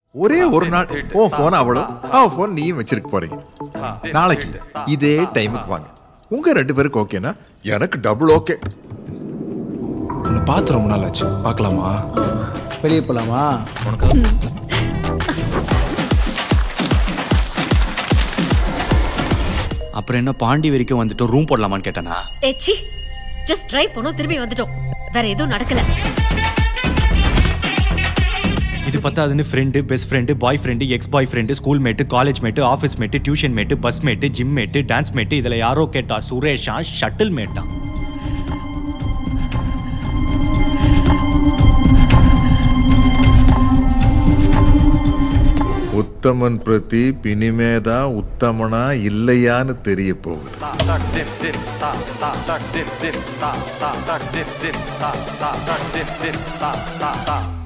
ஒரே ஒரு நாள் உன் போன் அவளும் அவன் போன் நீயும் வச்சிருக்க போறீங்க நாளைக்கு இதே டைமுக்கு வாங்க உங்க ரெண்டு பேருக்கு ஓகேனா எனக்கு டபுள் ஓகே உன்னை பார்த்து ரொம்ப நாள் ஆச்சு பார்க்கலாமா வெளியே போலாமா அப்புறம் என்ன பாண்டி வரைக்கும் வந்துட்டு ரூம் போடலாமான்னு கேட்டனா ஏச்சி ஜஸ்ட் டிரைவ் பண்ணோம் திரும்பி வந்துட்டோம் வேற எதுவும் நடக்கல இது பத்தாதுன்னு friend best friend boy friend ex boy friend school mate college mate office mate tuition mate bus mate gym mate dance mate இதில் யாரோ கேட்டா சுரேஷா ஷட்டில் மேட்டா உத்தமன் பிரதீப் இனிமேதான் உத்தமனா இல்லையான்னு தெரிய போகுது ta ta ta ta ta ta ta ta ta ta ta ta ta ta ta ta